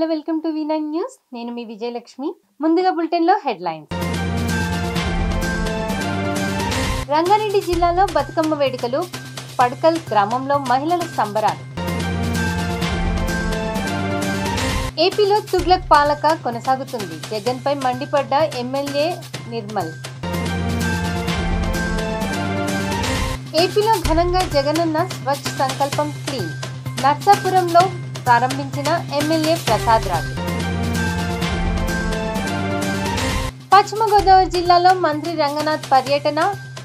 Hello welcome to V nine news నేను మీ విజయలక్ష్మి ముందుగా బులెటిన్లో హెడ్లైన్స్ రంగారెడ్డి జిల్లాలో బతుకమ్మ వేడుకలు పడకల్ గ్రామంలో మహిళల సంబరాలు ఏపీలో తుగ్లక్ పాలక కొనసాగుతుంది జగన్పై మండిపడ్డ ఎమ్మెల్యే నిర్మల్ ఏపీలో ఘనంగా జగనన్న స్వచ్ఛ సంకల్పం క్లీన్ నర్సాపురంలో ప్రారంభించిన ఎమ్మెల్యే ప్రసాద్ రాజు పశ్చిమ గోదావరి జిల్లాలో మంత్రి రంగనాథ్ పర్యటన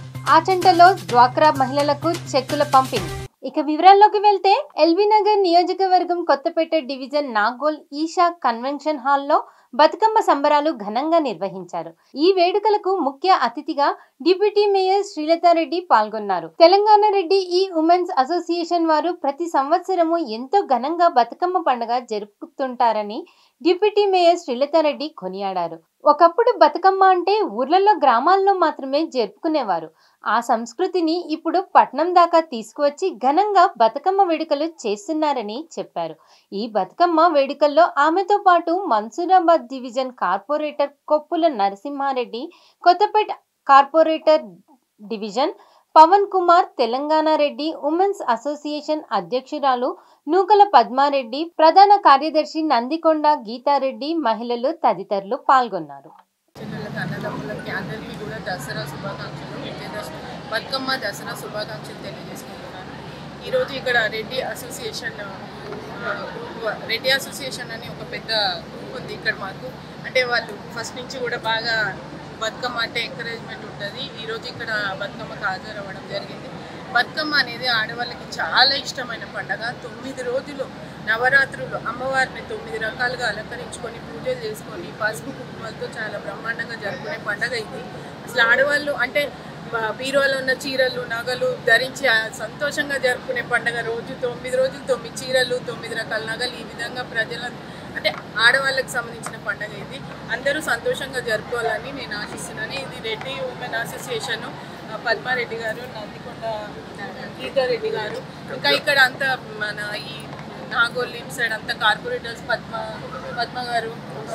ఆచంటలో డ్వాక్రా మహిళలకు చెక్కుల పంపిణీ ఇక వివరాల్లోకి వెళ్తే ఎల్బీ నగర్ నియోజకవర్గం కొత్తపేట డివిజన్ నాగోల్ ఈషా కన్వెన్షన్ హాల్లో బతుకమ్మ సంబరాలు ఘనంగా నిర్వహించారు ఈ వేడుకలకు ముఖ్య అతిథిగా డిప్యూటీ మేయర్ శ్రీలతారెడ్డి పాల్గొన్నారు తెలంగాణ రెడ్డి ఈ ఉమెన్స్ అసోసియేషన్ వారు ప్రతి సంవత్సరము ఎంతో ఘనంగా బతుకమ్మ పండుగ జరుపుతుంటారని డిప్యూటీ మేయర్ శ్రీలతారెడ్డి కొనియాడారు ఒకప్పుడు బతుకమ్మ అంటే ఊర్లలో గ్రామాల్లో మాత్రమే జరుపుకునేవారు ఆ సంస్కృతిని ఇప్పుడు పట్నం దాకా తీసుకువచ్చి ఘనంగా బతుకమ్మ వేడుకలు చేస్తున్నారని చెప్పారు ఈ బతుకమ్మ వేడుకల్లో ఆమెతో పాటు Mansoorabad division corporator Koppula Narasimhareddy Kothapet corporator division Pavan Kumar Telangana Reddy women's association అధ్యక్షురాలు నూకల పద్మారెడ్డి ప్రధాన కార్యదర్శి నందికొండ గీతారెడ్డి మహిళలు తదితరులు పాల్గొన్నారు చిన్నలకు అన్నదమ్ములకి అందరికీ కూడా దసరా శుభాకాంక్షలు విజయదశమి బతుకమ్మ దసరా శుభాకాంక్షలు తెలియజేసుకుంటున్నాను ఈరోజు ఇక్కడ రెడ్డి అసోసియేషన్ ఆ, గ్రూప్ రెడ్డి అసోసియేషన్ అని ఒక పెద్ద గ్రూప్ ఉంది ఇక్కడ మాకు అంటే వాళ్ళు ఫస్ట్ నుంచి కూడా బాగా బతుకమ్మ అంటే ఎంకరేజ్మెంట్ ఉంటుంది ఈరోజు ఇక్కడ బతుకమ్మకు హాజరవ్వడం జరిగింది బతుకమ్మ అనేది ఆడవాళ్ళకి చాలా ఇష్టమైన పండగ తొమ్మిది రోజులు నవరాత్రులు అమ్మవారిని తొమ్మిది రకాలుగా అలంకరించుకొని పూజలు చేసుకొని పసుపు కుంకుమలతో చాలా బ్రహ్మాండంగా జరుపుకునే పండగ ఇది అసలు ఆడవాళ్ళు అంటే బ- బీరువాలో ఉన్న చీరలు నగలు ధరించి ఆ సంతోషంగా జరుపుకునే పండగ రోజు తొమ్మిది రోజులు తొమ్మిది చీరలు తొమ్మిది రకాల నగలు ఈ విధంగా ప్రజల అంటే ఆడవాళ్ళకి సంబంధించిన పండగ ఇది అందరూ సంతోషంగా జరుపుకోవాలని నేను ఆశిస్తున్నాను ఇది రెడ్డి ఉమెన్ అసోసియేషన్ ఆ, పద్మారెడ్డి గారు నందికొండ గీతారెడ్డి గారు ఇంకా ఇక్కడ అంతా మన ఈ నాగోల్ సైడ్ అంతా కార్పొరేటర్స్ పద్మ పద్మ గారు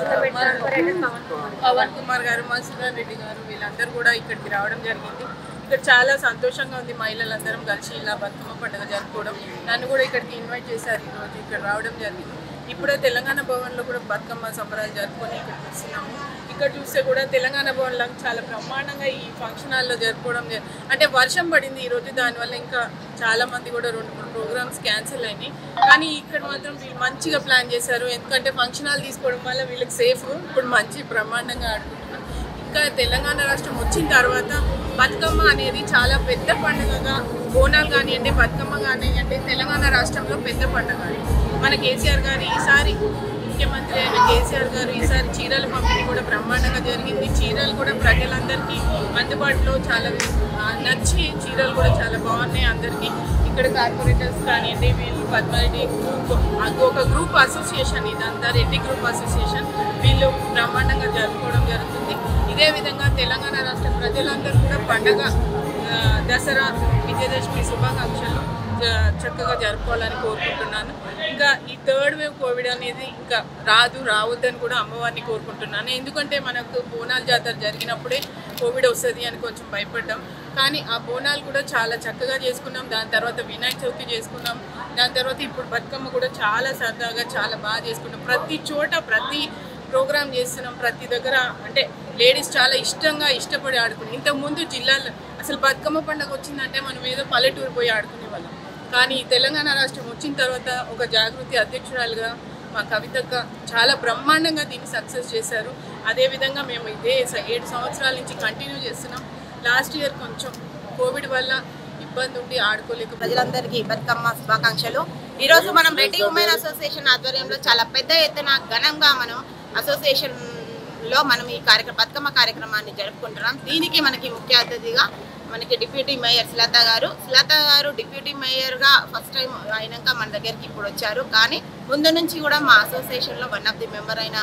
పవన్ కుమార్ గారు మసూదర్ రెడ్డి గారు వీళ్ళందరూ కూడా ఇక్కడికి రావడం జరిగింది ఇక్కడ చాలా సంతోషంగా ఉంది మహిళలందరం కలిసి ఇలా బతుకమ్మ పండుగ జరుపుకోవడం నన్ను కూడా ఇక్కడికి ఇన్వైట్ చేశారు ఈరోజు ఇక్కడ రావడం జరిగింది ఇప్పుడే తెలంగాణ భవన్లో కూడా బతుకమ్మ సంబరాలు జరుపుకొని ఇక్కడికి వస్తున్నాము ఇక్కడ చూస్తే కూడా తెలంగాణ భవన్లో చాలా బ్రహ్మాండంగా ఈ ఫంక్షన్ హాల్లో జరుపుకోవడం జరి- అంటే వర్షం పడింది ఈరోజు దానివల్ల ఇంకా చాలా మంది కూడా రెండు మూడు ప్రోగ్రామ్స్ క్యాన్సిల్ అయినాయి కానీ ఇక్కడ మాత్రం వీళ్ళు మంచిగా ప్లాన్ చేశారు ఎందుకంటే ఫంక్షన్ హాల్ తీసుకోవడం వల్ల వీళ్ళకి సేఫ్ ఇప్పుడు మంచి బ్రహ్మాండంగా ఆడుకుంటున్నారు ఇంకా తెలంగాణ రాష్ట్రం వచ్చిన తర్వాత బతుకమ్మ అనేది చాలా పెద్ద పండుగగా బోనాలు కానివ్వండి బతుకమ్మ కానివ్వండి తెలంగాణ రాష్ట్రంలో పెద్ద పండుగ మన కేసీఆర్ గారు ఈసారి ముఖ్యమంత్రి అయిన కేసీఆర్ గారు ఈసారి చీరల పంపిణీ కూడా బ్రహ్మాండంగా జరిగింది చీరలు కూడా ప్రజలందరికీ అందుబాటులో చాలా ఆ, నచ్చి చీరలు కూడా చాలా బాగున్నాయి అందరికీ ఇక్కడ కార్పొరేటర్స్ కానివ్వండి వీళ్ళు పద్మారెడ్డి గ్రూప్ అది ఒక గ్రూప్ అసోసియేషన్ ఇదంతా రెడ్డి గ్రూప్ అసోసియేషన్ వీళ్ళు బ్రహ్మాండంగా జరుపుకోవడం జరుగుతుంది ఇదే విధంగా తెలంగాణ రాష్ట్ర ప్రజలందరూ కూడా పండగ ఆ, దసరా విజయదశమి శుభాకాంక్షలు చ- చక్కగా జరుపుకోవాలని కోరుకుంటున్నాను ఇంకా ఈ థర్డ్ వేవ్ కోవిడ్ అనేది ఇంకా రాదు రావద్దని కూడా అమ్మవారిని కోరుకుంటున్నాను ఎందుకంటే మనకు బోనాల జాతర జరిగినప్పుడే కోవిడ్ వస్తుంది అని కొంచెం భయపడ్డాం కానీ ఆ బోనాలు కూడా చాలా చక్కగా చేసుకున్నాం దాని తర్వాత వినాయక చవితి చేసుకున్నాం దాని తర్వాత ఇప్పుడు బతుకమ్మ కూడా చాలా సరదాగా చాలా బాగా చేసుకున్నాం ప్రతి చోట ప్రతి ప్రోగ్రామ్ చేస్తున్నాం ప్రతి దగ్గర అంటే లేడీస్ చాలా ఇష్టంగా ఇష్టపడి ఆడుకుని ఇంతకుముందు జిల్లాలో అసలు బతుకమ్మ పండుగ వచ్చిందంటే మనం ఏదో పల్లెటూరు పోయి ఆడుకునే వాళ్ళం కానీ తెలంగాణ రాష్ట్రం వచ్చిన తర్వాత ఒక జాగృతి అధ్యక్షురాలుగా మా కవితక్క చాలా బ్రహ్మాండంగా దీన్ని సక్సెస్ చేశారు అదేవిధంగా మేము ఇదే స- ఏడు సంవత్సరాల నుంచి కంటిన్యూ చేస్తున్నాం లాస్ట్ ఇయర్ కొంచెం కోవిడ్ వల్ల ఇబ్బంది ఉండి ఆడుకోలేక ప్రజలందరికీ బతుకమ్మ శుభాకాంక్షలు ఈరోజు మనం రెడ్డి ఉమెన్ అసోసియేషన్ ఆధ్వర్యంలో చాలా పెద్ద ఎత్తున ఘనంగా మనం అసోసియేషన్ లో మనం ఈ కార్యక్రమం బతుకమ్మ కార్యక్రమాన్ని జరుపుకుంటున్నాం దీనికి మనకి ముఖ్య అతిథిగా మనకి డిప్యూటీ మేయర్ శ్లత గారు శ్లత గారు డిప్యూటీ మేయర్గా ఫస్ట్ టైం అయినాక మన దగ్గరికి ఇప్పుడు వచ్చారు కానీ ముందు నుంచి కూడా మా అసోసియేషన్లో వన్ ఆఫ్ ది మెంబర్ అయిన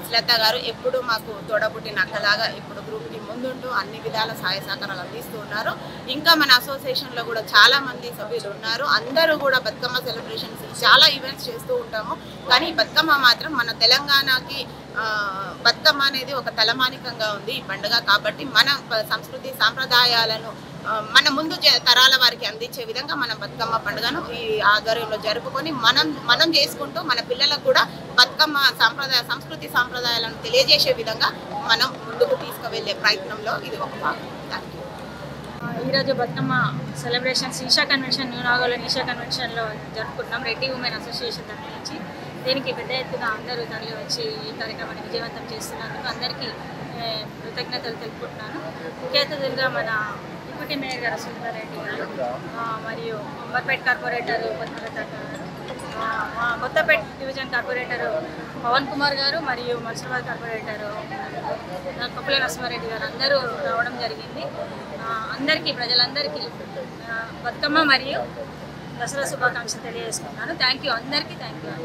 శ్రద్ధ గారు ఎప్పుడు మాకు తోడబుట్టిన అక్కలాగా ఇప్పుడు గ్రూప్కి ముందుంటూ అన్ని విధాల సహాయ సహకారాలు అందిస్తూ ఉన్నారు ఇంకా మన అసోసియేషన్లో కూడా చాలా మంది సభ్యులు ఉన్నారు అందరూ కూడా బతుకమ్మ సెలబ్రేషన్స్ చాలా ఈవెంట్స్ చేస్తూ ఉంటాము కానీ బతుకమ్మ మాత్రం మన తెలంగాణకి ఆ, బతుకమ్మ అనేది ఒక తలమానికంగా ఉంది ఈ పండుగ కాబట్టి మన ప- సంస్కృతి సాంప్రదాయాలను ఆ, మన ముందు జ- తరాల వారికి అందించే విధంగా మన బతుకమ్మ పండుగను ఈ ఆధ్వర్యంలో జరుపుకొని మనం మనం చేసుకుంటూ మన పిల్లలకు కూడా బతుకమ్మ సాంప్రదాయ సంస్కృతి సాంప్రదాయాలను తెలియజేసే విధంగా మనం ముందుకు తీసుకువెళ్ళే ప్రయత్నంలో ఇది ఒక భాగం థ్యాంక్ యూ ఈరోజు Bathukamma celebrations Isha convention new నాగోలో ఈషా కన్వెన్షన్లో జరుపుకుంటున్నాం రెడ్డి ఉమెన్ అసోసియేషన్ తరఫు నుంచి దీనికి పెద్ద ఎత్తున అందరూ తరలి వచ్చి ఈ కార్యక్రమాన్ని విజయవంతం చేస్తున్నందుకు అందరికీ ఏ, కృతజ్ఞతలు తెలుపుకుంటున్నాను ముఖ్య అతిథులుగా మన డిప్యూటీ మేయర్ గారు సుందరెడ్డి గారు ఆ, మరియు అంబర్పేట్ కార్పొరేటర్ పద్మలత గారు ఆ, మా కొత్తపేట డివిజన్ కార్పొరేటర్ పవన్ కుమార్ గారు మరియు మర్షాబాద్ కార్పొరేటర్ కొప్పుల నరసింహారెడ్డి గారు అందరూ రావడం జరిగింది ఆ, అందరికీ ప్రజలందరికీ ఆ, బతుకమ్మ మరియు దసరా శుభాకాంక్షలు తెలియజేసుకున్నాను థ్యాంక్ యూ అందరికీ థ్యాంక్ యూ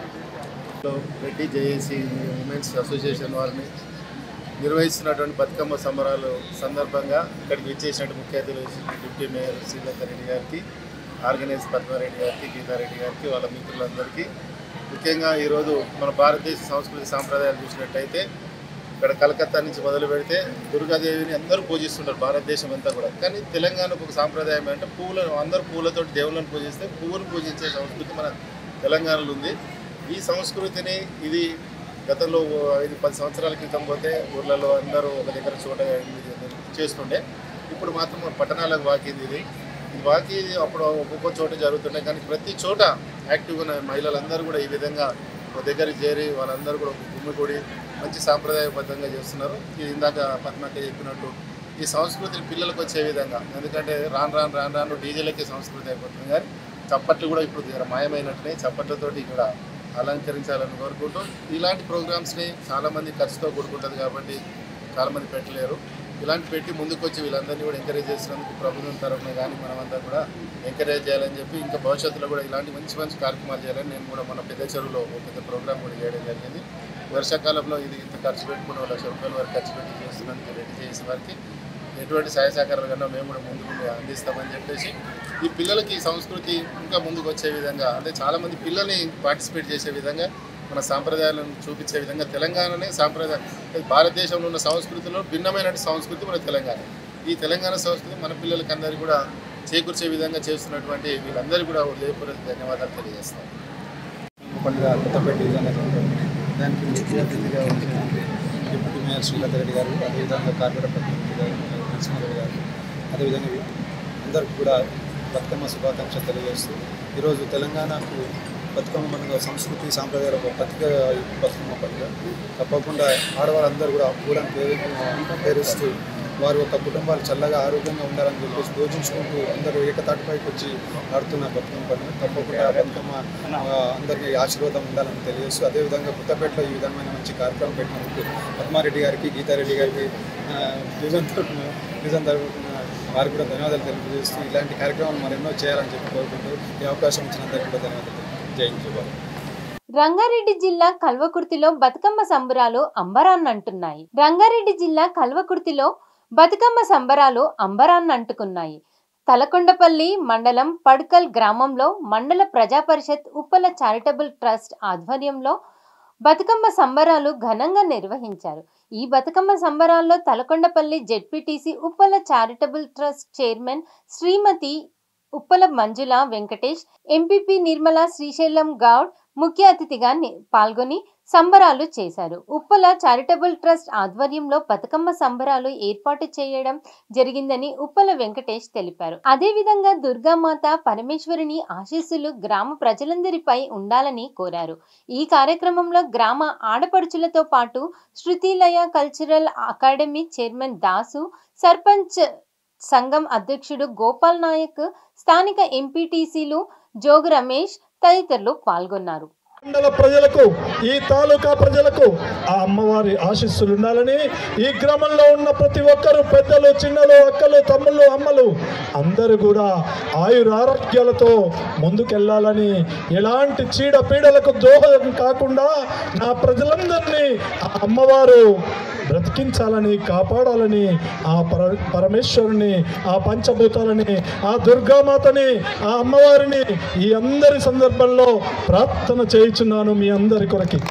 లో రెడ్డి జేఏసీ ఉమెన్స్ అసోసియేషన్ వారిని నిర్వహిస్తున్నటువంటి బతుకమ్మ సంబరాలు సందర్భంగా ఇక్కడికి ఇచ్చేసినట్టు ముఖ్య అతిథులు డిప్యూటీ మేయర్ శ్రీలత రెడ్డి గారికి ఆర్గనైజ్ పద్మారెడ్డి గారికి గీతారెడ్డి గారికి వాళ్ళ మిత్రులందరికీ ముఖ్యంగా ఈరోజు మన భారతదేశ సంస్కృతి సాంప్రదాయాలు చూసినట్టయితే ఇక్కడ కలకత్తా నుంచి మొదలు పెడితే దుర్గాదేవిని అందరూ పూజిస్తుంటారు భారతదేశం అంతా కూడా కానీ తెలంగాణకు ఒక సాంప్రదాయం ఏంటంటే పువ్వులను అందరూ పువ్వులతో దేవుళ్ళని పూజిస్తే పువ్వును పూజించే సంస్కృతి మన తెలంగాణలో ఉంది ఈ సంస్కృతిని ఇది గతంలో ఓ ఐదు పది సంవత్సరాల క్రితం పోతే ఊర్లలో అందరూ ఒక దగ్గర చోట ఇది చేస్తుండే ఇప్పుడు మాత్రం పట్టణాలకు వాకింది ఇది ఈ వాకి అప్పుడు ఒక్కొక్క చోట జరుగుతుండే కానీ ప్రతి చోట యాక్టివ్గా ఉన్న మహిళలందరూ కూడా ఈ విధంగా ఒక దగ్గరికి చేరి వాళ్ళందరూ కూడా ఒక గుమ్మికూడి మంచి సాంప్రదాయబద్ధంగా చేస్తున్నారు ఇది ఇందాక పద్మక్క చెప్పినట్టు ఈ సంస్కృతిని పిల్లలకు వచ్చే విధంగా ఎందుకంటే రాను రాను రాను రాను డీజేలకే సంస్కృతి అయిపోతుంది కానీ చప్పట్లు కూడా ఇప్పుడు జర మాయమైనట్టునే చప్పట్లతోటి ఇక్కడ అలంకరించాలని కోరుకుంటూ ఇలాంటి ప్రోగ్రామ్స్ని చాలామంది ఖర్చుతో కూడుకుంటుంది కాబట్టి చాలామంది పెట్టలేరు ఇలాంటి పెట్టి ముందుకు వచ్చి వీళ్ళందరినీ కూడా ఎంకరేజ్ చేసినందుకు ప్రభుత్వం తరఫున కానీ మనమంతా కూడా ఎంకరేజ్ చేయాలని చెప్పి ఇంకా భవిష్యత్తులో కూడా ఇలాంటి మంచి మంచి కార్యక్రమాలు చేయాలని నేను కూడా మన పెద్ద చెరువులో ఒక పెద్ద ప్రోగ్రామ్ కూడా చేయడం జరిగింది వర్షాకాలంలో ఇది ఇంత ఖర్చు పెట్టుకుని ఒక లక్ష రూపాయల వరకు ఖర్చు పెట్టి చేస్తున్నందుకు రెడీ చేసే వారికి ఎటువంటి సహాయ సహకారాలు కన్నా మేము కూడా ముందుకు అందిస్తామని చెప్పేసి ఈ పిల్లలకి ఈ సంస్కృతి ఇంకా ముందుకు వచ్చే విధంగా అంటే చాలామంది పిల్లల్ని పార్టిసిపేట్ చేసే విధంగా మన సాంప్రదాయాలను చూపించే విధంగా తెలంగాణనే సాంప్రదాయ భారతదేశంలో ఉన్న సంస్కృతిలో భిన్నమైన సంస్కృతి మన తెలంగాణ ఈ తెలంగాణ సంస్కృతి మన పిల్లలకి అందరికీ కూడా చేకూర్చే విధంగా చేస్తున్నటువంటి వీళ్ళందరికీ కూడా హృదయపూర్వక ధన్యవాదాలు తెలియజేస్తాం పండుగ కొత్తపేట డివిజన్ అనేది దానికి ముఖ్య అతిథిగా వచ్చిన డిప్యూటీ మేయర్ శ్రీలత రెడ్డి గారు అదేవిధంగా కార్పొరేటర్ ప్రతినిధి గారు నరసింహారెడ్డి గారు అదేవిధంగా అందరికీ కూడా బతుకమ్మ శుభాకాంక్షలు తెలియజేస్తూ ఈరోజు తెలంగాణకు బతుకమ్మ పండుగ సంస్కృతి సాంప్రదాయాల ఒక ప్రతీక ఈ బతుకమ్మ పండుగ తప్పకుండా ఆడవాళ్ళందరూ కూడా పూలను పేరు పేరుస్తూ వారు ఒక కుటుంబాలు చల్లగా ఆరోగ్యంగా ఉండాలని చెప్పేసి పూజించుకుంటూ అందరూ ఏకతాటిపైకి వచ్చి ఆడుతున్న బతుకమ్మ పండుగ తప్పకుండా ఆ బతుకమ్మ ఆ, అందరికీ ఆశీర్వాదం ఉండాలని తెలియజేస్తూ అదేవిధంగా కొత్తపేటలో ఈ విధమైన మంచి కార్యక్రమం పెట్టినందుకు పద్మారెడ్డి గారికి గీతారెడ్డి గారికి ఆ, డివిజన్ తరఫున డివిజన్ తరఫున వారికి కూడా ధన్యవాదాలు తెలియజేస్తూ ఇలాంటి కార్యక్రమాలు మరెన్నో చేయాలని చెప్పి కోరుకుంటూ ఈ అవకాశం ఇచ్చినందుకు కూడా ధన్యవాదాలు జై హింద్ రంగారెడ్డి జిల్లా కల్వకుర్తిలో బతుకమ్మ సంబరాలు అంబరాన్నంటున్నాయి రంగారెడ్డి జిల్లా కల్వకుర్తిలో బతుకమ్మ సంబరాలు అంబరాన్నంటుకున్నాయి తలకొండపల్లి మండలం పడ్కల్ గ్రామంలో మండల ప్రజా పరిషత్ ఉప్పల చారిటబుల్ ట్రస్ట్ ఆధ్వర్యంలో బతుకమ్మ సంబరాలు ఘనంగా నిర్వహించారు ఈ బతుకమ్మ సంబరాల్లో Talakondapally ZPTC Uppala charitable trust chairman Srimathi Uppala Manjula Venkatesh MPP Nirmala Srisailam Goud ముఖ్య అతిథిగా ని- పాల్గొని సంబరాలు చేశారు ఉప్పల చారిటబుల్ ట్రస్ట్ ఆధ్వర్యంలో బతుకమ్మ సంబరాలు ఏర్పాటు చేయడం జరిగిందని ఉప్పల వెంకటేష్ తెలిపారు అదేవిధంగా దుర్గామాత పరమేశ్వరిని ఆశీస్సులు గ్రామ ప్రజలందరిపై ఉండాలని కోరారు ఈ కార్యక్రమంలో గ్రామ ఆడపడుచులతో పాటు Shrutilaya cultural academy chairman Dasu sarpanch సంఘం అధ్యక్షుడు గోపాల్ నాయక్ స్థానిక ఎంపీటీసీలు జోగు రమేష్ తదితరులు పాల్గొన్నారు మండల ప్రజలకు ఈ తాలూకా ప్రజలకు ఆ అమ్మవారి ఆశీస్సులు ఉండాలని ఈ గ్రామంలో ఉన్న ప్రతి ఒక్కరు పెద్దలు చిన్నలు అక్కలు తమ్ముళ్ళు అమ్మలు అందరూ కూడా ఆయురారోగ్యాలతో ముందుకెళ్ళాలని ఎలాంటి చీడ పీడలకు దోహదం కాకుండా నా ప్రజలందరినీ ఆ అమ్మవారు బ్రతికించాలని కాపాడాలని ఆ పర పరమేశ్వరుని ఆ పంచభూతాలని ఆ దుర్గామాతని ఆ అమ్మవారిని ఈ అందరి సందర్భంలో ప్రార్థన చేయుచున్నాను మీ అందరి కొరకి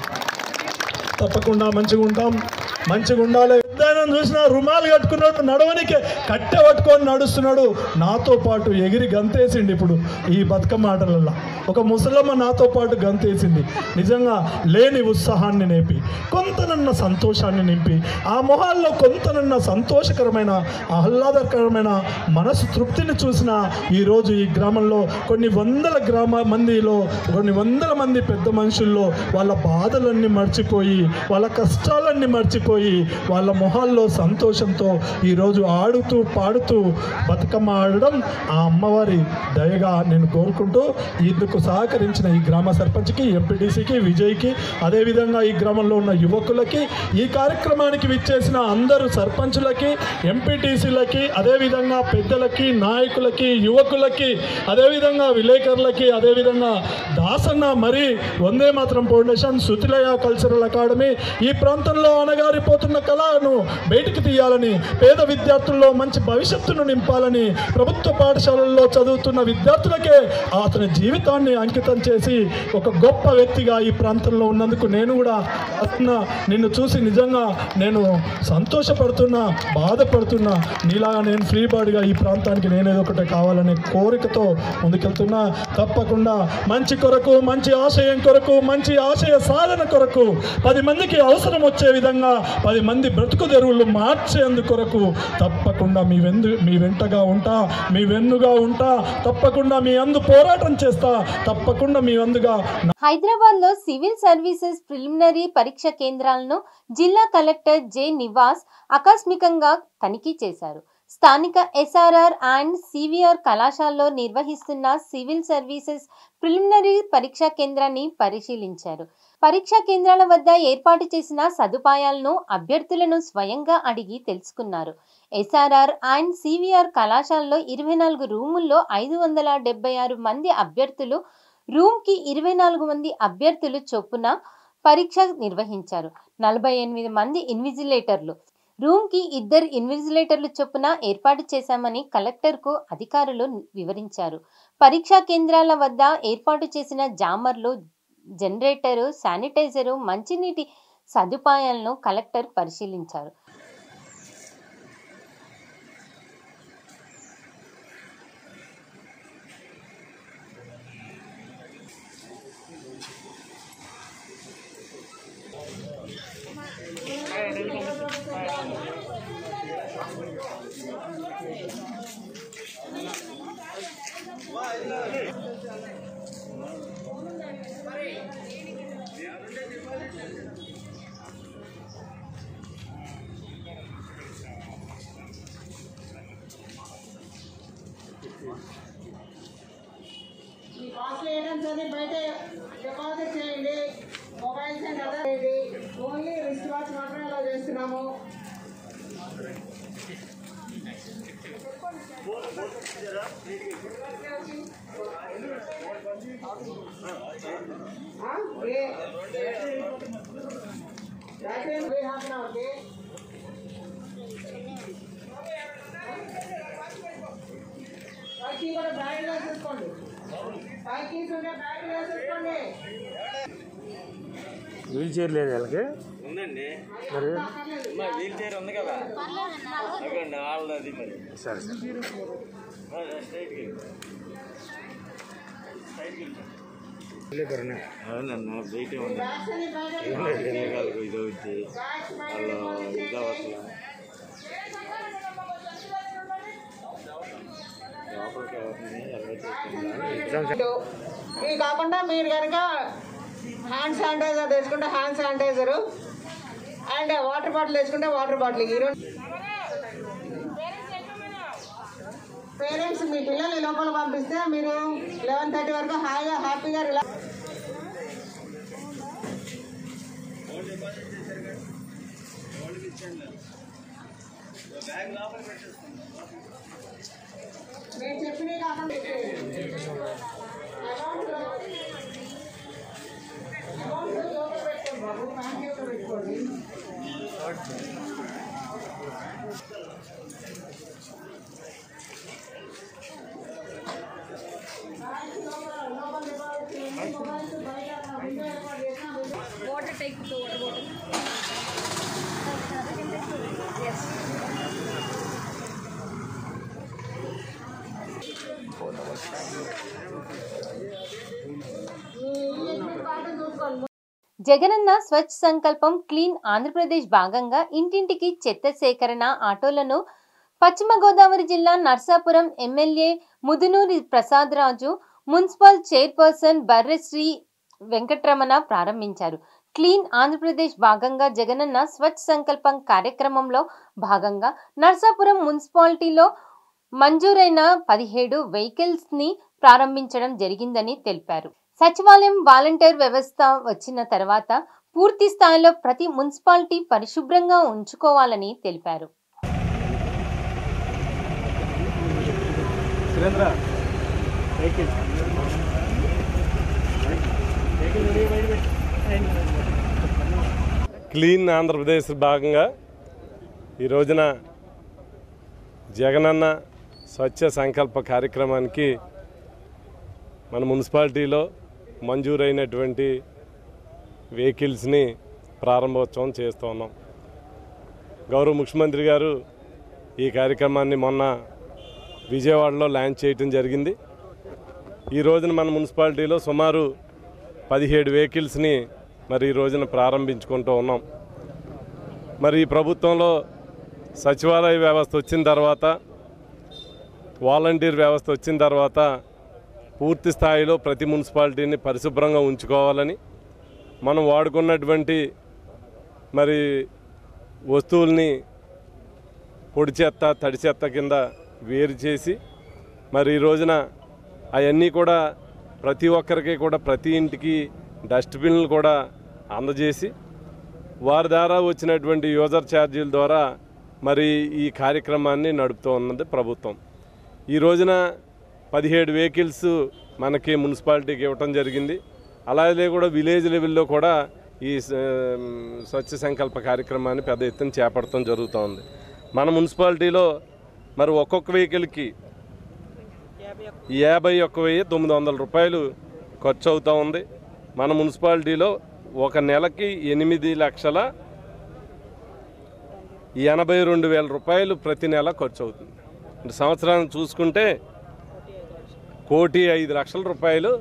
తప్పకుండా మంచిగా ఉంటాం మంచిగా ఉండాలి ఉద్యానం చూసినా రుమాలు కట్టుకున్నాడు నడవనికే కట్టె పట్టుకొని నడుస్తున్నాడు నాతో పాటు ఎగిరి గంతేసిండి ఇప్పుడు ఈ బతుకమ్మ ఆటలల్లో ఒక ముసలమ్మ నాతో పాటు గంతేసింది నిజంగా లేని ఉత్సాహాన్ని నేపి కొంతనన్న సంతోషాన్ని నింపి ఆ మొహాల్లో కొంతనన్న సంతోషకరమైన ఆహ్లాదకరమైన మనసు తృప్తిని చూసిన ఈరోజు ఈ గ్రామంలో కొన్ని వందల గ్రామ మందిలో కొన్ని వందల మంది పెద్ద మనుషుల్లో వాళ్ళ బాధలన్నీ మర్చిపోయి వాళ్ళ కష్టాలన్నీ మర్చిపోయి వాళ్ళ మొహాల్లో సంతోషంతో ఈరోజు ఆడుతూ పాడుతూ బతుకమ్మ ఆడడం ఆ అమ్మవారి దయగా నేను కోరుకుంటూ ఇందుకు సహకరించిన ఈ గ్రామ సర్పంచ్కి ఎంపీటీసీకి విజయ్కి అదేవిధంగా ఈ గ్రామంలో ఉన్న యువకులకి ఈ కార్యక్రమానికి విచ్చేసిన అందరు సర్పంచులకి ఎంపీటీసీలకి అదేవిధంగా పెద్దలకి నాయకులకి యువకులకి అదేవిధంగా విలేకరులకి అదేవిధంగా దాసన్న మరి వందే మాత్రం ఫౌండేషన్ సుతిలయ కల్చరల్ అకాడమీ ఈ ప్రాంతంలో అణగారిపోతున్న కళను బయటికి తీయాలని పేద విద్యార్థుల్లో మంచి భవిష్యత్తును నింపాలని ప్రభుత్వ పాఠశాలల్లో చదువుతున్న విద్యార్థులకే అతని జీవితాన్ని అంకితం చేసి ఒక గొప్ప వ్యక్తిగా ఈ ప్రాంతంలో ఉన్నందుకు నేను కూడా అతన్న నిన్ను చూసి నిజంగా నేను సంతోషపడుతున్నా బాధపడుతున్నా నీలాగా నేను ఫ్రీ బర్డ్గా ఈ ప్రాంతానికి నేనేదో ఒకటి కావాలనే కోరికతో ముందుకెళ్తున్నా తప్పకుండా మంచి కొరకు మంచి ఆశయం కొరకు మంచి ఆశయ సాధన కొరకు పది మందికి అవసరం వచ్చే విధంగా పది మంది బ్రతుకు తెరువులు మార్చేందు కొరకు తప్పకుండా మీ వెందు మీ వెంటగా ఉంటా మీ వెన్నుగా ఉంటా తప్పకుండా మీ అందు పోరాటం చేస్తా తప్పకుండా మీ అందుగా హైదరాబాద్ లో సివిల్ సర్వీసెస్ ప్రిలిమినరీ పరీక్ష కేంద్రాలను జిల్లా కలెక్టర్ జె నివాస్ ఆకస్మికంగా తనిఖీ చేశారు స్థానిక ఎస్ఆర్ఆర్ అండ్ సివిఆర్ కళాశాలలో నిర్వహిస్తున్న సివిల్ సర్వీసెస్ ప్రిలిమినరీ పరీక్షా కేంద్రాన్ని పరిశీలించారు పరీక్షా కేంద్రాల వద్ద ఏర్పాటు చేసిన సదుపాయాలను అభ్యర్థులను స్వయంగా అడిగి తెలుసుకున్నారు ఎస్ఆర్ఆర్ అండ్ సివిఆర్ కళాశాలలో ఇరవై నాలుగు రూముల్లో ఐదు వందల డెబ్బై ఆరు మంది అభ్యర్థులు రూమ్కి ఇరవై నాలుగు మంది అభ్యర్థులు చొప్పున పరీక్ష నిర్వహించారు నలభై ఎనిమిది మంది ఇన్విజిలేటర్లు రూమ్కి ఇద్దరు ఇన్విజిలేటర్లు చొప్పున ఏర్పాటు చేశామని కలెక్టర్కు అధికారులు వివరించారు పరీక్షా కేంద్రాల వద్ద ఏర్పాటు చేసిన జామర్లు జనరేటరు శానిటైజరు మంచినీటి సదుపాయాలను కలెక్టర్ పరిశీలించారు ఈ కాస్ట్లీ ఐటమ్స్ అన్ని బయట డిపాజిట్ చేయండి మొబైల్స్ అండ్ అదర్ చేయండి ఓన్లీ రిస్ట్ వాచ్ మాత్రమే అలా చేస్తున్నాము ఆ? ఏ? Battery free half an hour, okay? పైకి కూడా బ్యాగ్ వేసేసుకోండి పైకి ఉంటే బ్యాగ్ వేసేసుకోండి వీల్ చైర్ లేదు వాళ్ళకి ఉందండి మరి మా వీల్ చైర్ ఉంది కదా అక్కడ వాళ్ళది మరి సరే సరే స్ట్రైట్కి వెళ్ళిపోరనే అవునన్నా బయటే ఉంది బ్యాగ్స్ అన్ని బయట ఏం లేదు వెళ్ళగలకు ఇది వచ్చి బ్యాగ్స్ బయట వాళ్ళు ఇది అవ్వట్లా లోపలికి ఎవరిని వెళ్ళవచ్చు ఎగ్జామ్స్ ఇవి కాకుండా మీరు కనుక హ్యాండ్ శానిటైజర్ తెచ్చుకుంటే hand sanitiser and water bottle తెచ్చుకుంటే వాటర్ బాటిల్ ఈరోజు పేరెంట్స్ మీ పిల్లల్ని లోపల పంపిస్తే మీరు లెవెన్ థర్టీ వరకు హాయిగా హ్యాపీగా రిలాక్స్ నేను చెప్పినవి కాకుండా అమౌంట్ అమౌంట్ లోపల పెట్టుకోండి బాబు బ్యాంక్ యొక్క పెట్టుకోండి water take water bottle Jagananna Swachha Sankalpam clean Andhra Pradesh భాగంగా ఇంటింటికి చెత్త సేకరణ ఆటోలను పశ్చిమ గోదావరి జిల్లా Narsapuram MLA Mudunuri Prasad Raju municipal chairperson Barreshri Venkatramana ప్రారంభించారు క్లీన్ ఆంధ్రప్రదేశ్ భాగంగా జగనన్న స్వచ్ఛ సంకల్పం కార్యక్రమంలో భాగంగా నర్సాపురం మున్సిపాలిటీలో మంజూరైన పదిహేడు వెహికల్స్ ని ప్రారంభించడం జరిగిందని తెలిపారు సచివాలయం వాలంటీర్ వ్యవస్థ వచ్చిన తర్వాత పూర్తి స్థాయిలో ప్రతి మున్సిపాలిటీ పరిశుభ్రంగా ఉంచుకోవాలని తెలిపారు సురేంద్ర వెహికల్ క్లీన్ ఆంధ్రప్రదేశ్ భాగంగా ఈ రోజున జగనన్న స్వచ్ఛ సంకల్ప కార్యక్రమానికి మన మున్సిపాలిటీలో మంజూరైనటువంటి వెహికల్స్ని ప్రారంభోత్సవం చేస్తూ ఉన్నాం గౌరవ ముఖ్యమంత్రి గారు ఈ కార్యక్రమాన్ని మొన్న విజయవాడలో లాంచ్ చేయటం జరిగింది ఈ రోజున మన మున్సిపాలిటీలో సుమారు పదిహేడు వెహికల్స్ని మరి ఈ రోజున ప్రారంభించుకుంటూ ఉన్నాం మరి ఈ ప్రభుత్వంలో సచివాలయ వ్యవస్థ వచ్చిన తర్వాత వాలంటీర్ వ్యవస్థ వచ్చిన తర్వాత పూర్తి స్థాయిలో ప్రతి మున్సిపాలిటీని పరిశుభ్రంగా ఉంచుకోవాలని మనం వాడుకున్నటువంటి మరి వస్తువుల్ని పొడి చెత్త తడి చెత్త కింద వేరు చేసి మరి ఈ రోజున అవన్నీ కూడా ప్రతి ఒక్కరికి కూడా ప్రతి ఇంటికి డస్ట్బిన్లు కూడా అందజేసి వారి ద్వారా వచ్చినటువంటి యూజర్ ఛార్జీల ద్వారా మరి ఈ కార్యక్రమాన్ని నడుపుతూ ఉన్నది ప్రభుత్వం ఈ రోజున పదిహేడు వెహికల్స్ మనకి మున్సిపాలిటీకి ఇవ్వటం జరిగింది అలాగే కూడా విలేజ్ లెవెల్లో కూడా ఈ స- స్వచ్ఛ సంకల్ప కార్యక్రమాన్ని పెద్ద ఎత్తున చేపడటం జరుగుతూ ఉంది మన మున్సిపాలిటీలో మరి ఒక్కొక్క వెహికల్కి యాభై ఒక్క వెయ్యి తొమ్మిది వందల రూపాయలు ఖర్చు అవుతూ ఉంది మన మున్సిపాలిటీలో ఒక నెలకి ఎనిమిది లక్షల ఎనభై రెండు వేల రూపాయలు ప్రతి నెల ఖర్చు అవుతుంది అంటే సంవత్సరాన్ని చూసుకుంటే కోటి ఐదు లక్షల రూపాయలు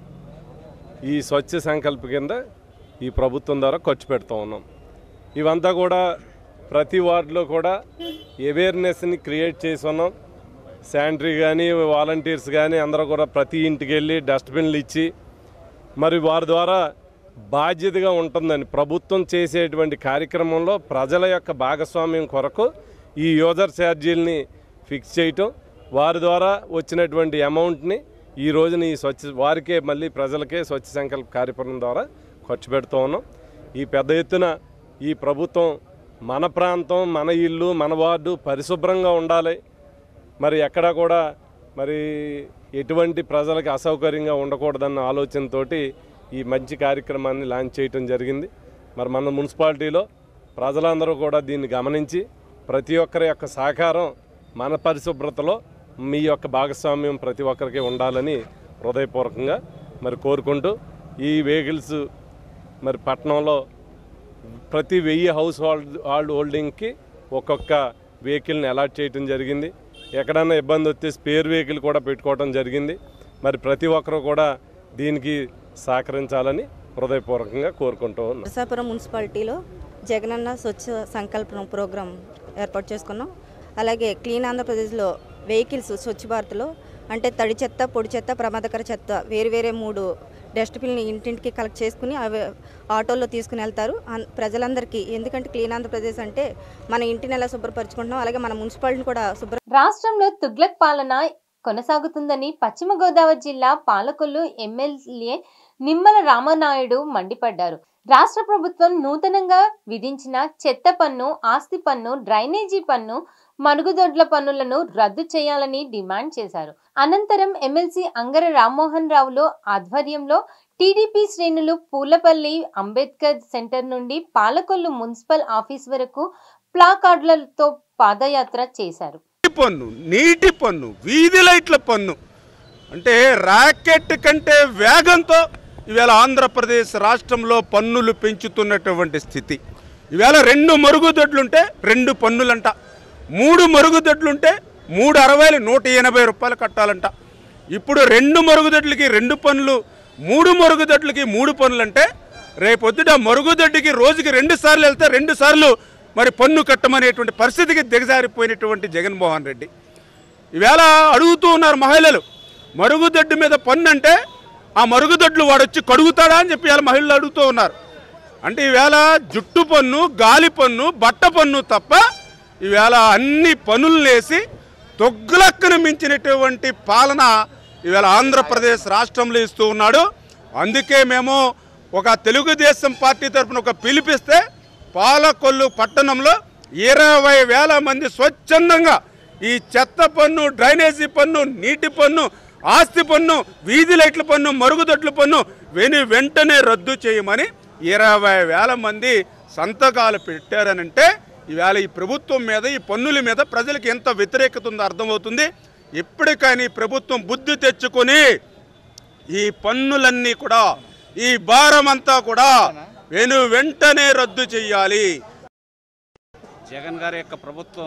ఈ స్వచ్ఛ సంకల్ప కింద ఈ ప్రభుత్వం ద్వారా ఖర్చు పెడుతూ ఉన్నాం ఇవంతా కూడా ప్రతి వార్డులో కూడా అవేర్నెస్ని క్రియేట్ చేసి ఉన్నాం శానిటరీ కానీ వాలంటీర్స్ కానీ అందరూ కూడా ప్రతి ఇంటికి వెళ్ళి డస్ట్బిన్లు ఇచ్చి మరి వారి ద్వారా బాధ్యతగా ఉంటుందని ప్రభుత్వం చేసేటువంటి కార్యక్రమంలో ప్రజల యొక్క భాగస్వామ్యం కొరకు ఈ యూజర్ ఛార్జీలని ఫిక్స్ చేయటం వారి ద్వారా వచ్చినటువంటి అమౌంట్ని ఈ రోజున ఈ స్వచ్ఛ వారికే మళ్ళీ ప్రజలకే స్వచ్ఛ సంకల్ప కార్యక్రమం ద్వారా ఖర్చు పెడుతూ ఉన్నాం ఈ పెద్ద ఎత్తున ఈ ప్రభుత్వం మన ప్రాంతం మన ఇల్లు మన వార్డు పరిశుభ్రంగా ఉండాలి మరి ఎక్కడా కూడా మరి ఎటువంటి ప్రజలకు అసౌకర్యంగా ఉండకూడదన్న ఆలోచనతోటి ఈ మంచి కార్యక్రమాన్ని లాంచ్ చేయటం జరిగింది మరి మన మున్సిపాలిటీలో ప్రజలందరూ కూడా దీన్ని గమనించి ప్రతి ఒక్కరి యొక్క సహకారం మన పరిశుభ్రతలో మీ యొక్క భాగస్వామ్యం ప్రతి ఒక్కరికి ఉండాలని హృదయపూర్వకంగా మరి కోరుకుంటూ ఈ వెహికల్స్ మరి పట్టణంలో ప్రతి వెయ్యి హౌస్ హోల్డ్ హాల్డ్ హోల్డింగ్కి ఒక్కొక్క వెహికల్ని అలాట్ చేయటం జరిగింది ఎక్కడన్నా ఇబ్బంది వస్తే స్పేర్ వెహికల్ కూడా పెట్టుకోవడం జరిగింది మరి ప్రతి ఒక్కరూ కూడా దీనికి సహకరించాలని హృదయపూర్వకంగా కోరుకుంటూ ఉన్నాం నరసాపురం మున్సిపాలిటీలో జగనన్న స్వచ్ఛ సంకల్పన ప్రోగ్రాం ఏర్పాటు చేసుకున్నాం అలాగే క్లీన్ ఆంధ్రప్రదేశ్లో వెహికల్స్ స్వచ్ఛ భారత్లో అంటే తడి చెత్త పొడి చెత్త ప్రమాదకర చెత్త వేరు వేరే మూడు డస్ట్బిన్ని ఇంటింటికి కలెక్ట్ చేసుకుని అవి ఆటోల్లో తీసుకుని వెళ్తారు అన్- ప్రజలందరికీ ఎందుకంటే క్లీన్ ఆంధ్రప్రదేశ్ అంటే మన ఇంటిని ఎలా శుభ్రపరచుకుంటున్నాం అలాగే మన మున్సిపాలిటీని కూడా శుభ్ర రాష్ట్రంలో తుగ్లక్ పాలన కొనసాగుతుందని పశ్చిమ గోదావరి జిల్లా పాలకొల్లు ఎమ్మెల్యే నిమ్మల రామనాయుడు మండిపడ్డారు రాష్ట్ర ప్రభుత్వం నూతనంగా విధించిన చెత్త పన్ను ఆస్తి పన్ను డ్రైనేజీ పన్ను మరుగుదొడ్ల పన్నులను రద్దు చేయాలని డిమాండ్ చేశారు అనంతరం ఎమ్మెల్సీ అంగర రామ్మోహన్ రావులో ఆధ్వర్యంలో టీడీపీ శ్రేణులు పూలపల్లి అంబేద్కర్ సెంటర్ నుండి పాలకొల్లు మున్సిపల్ ఆఫీస్ వరకు ప్లాకార్డులతో పాదయాత్ర చేశారు పన్ను నీటి పన్ను వీధి లైట్ల పన్ను అంటే రాకెట్ కంటే వేగంతో ఈవేళ ఆంధ్రప్రదేశ్ రాష్ట్రంలో పన్నులు పెంచుతున్నటువంటి స్థితి ఈవేళ రెండు మరుగుదొడ్లుంటే రెండు పన్నులంట మూడు మరుగుదొడ్లుంటే మూడు అరవైలు నూట ఎనభై రూపాయలు కట్టాలంట ఇప్పుడు రెండు మరుగుదొడ్లకి రెండు పనులు మూడు మరుగుదొడ్లకి మూడు పనులు అంటే రేపొద్దుట మరుగుదొడ్డికి రోజుకి రెండు సార్లు వెళ్తే రెండు సార్లు మరి పన్ను కట్టమనేటువంటి పరిస్థితికి దిగజారిపోయినటువంటి జగన్మోహన్ రెడ్డి ఈవేళ అడుగుతూ ఉన్నారు మహిళలు మరుగుదొడ్డు మీద పన్ను అంటే ఆ మరుగుదొడ్లు వాడొచ్చి కడుగుతాడా అని చెప్పి ఇవాళ మహిళలు అడుగుతూ ఉన్నారు అంటే ఈవేళ జుట్టు పన్ను గాలి పన్ను బట్ట పన్ను తప్ప ఈవేళ అన్ని పనులు వేసి తొగ్గులక్కను మించినటువంటి పాలన ఈవేళ ఆంధ్రప్రదేశ్ రాష్ట్రంలో ఇస్తూ ఉన్నాడు అందుకే మేము ఒక తెలుగుదేశం పార్టీ తరఫున ఒక పిలిపిస్తే పాలకొల్లు పట్టణంలో ఇరవై వేల మంది స్వచ్ఛందంగా ఈ చెత్త పన్ను డ్రైనేజీ పన్ను నీటి పన్ను ఆస్తి పన్ను వీధి లైట్ల పన్ను మరుగుదొడ్ల పన్ను వెను వెంటనే రద్దు చేయమని ఇరవై వేల మంది సంతకాలు పెట్టారనంటే ఈవేళ ఈ ప్రభుత్వం మీద ఈ పన్నుల మీద ప్రజలకు ఎంత వ్యతిరేకత ఉందో అర్థమవుతుంది ఎప్పటికైనా ఈ ప్రభుత్వం బుద్ధి తెచ్చుకొని ఈ పన్నులన్నీ కూడా ఈ భారం అంతా కూడా వెను వెంటనే రద్దు చేయాలి జగన్ గారి యొక్క ప్రభుత్వం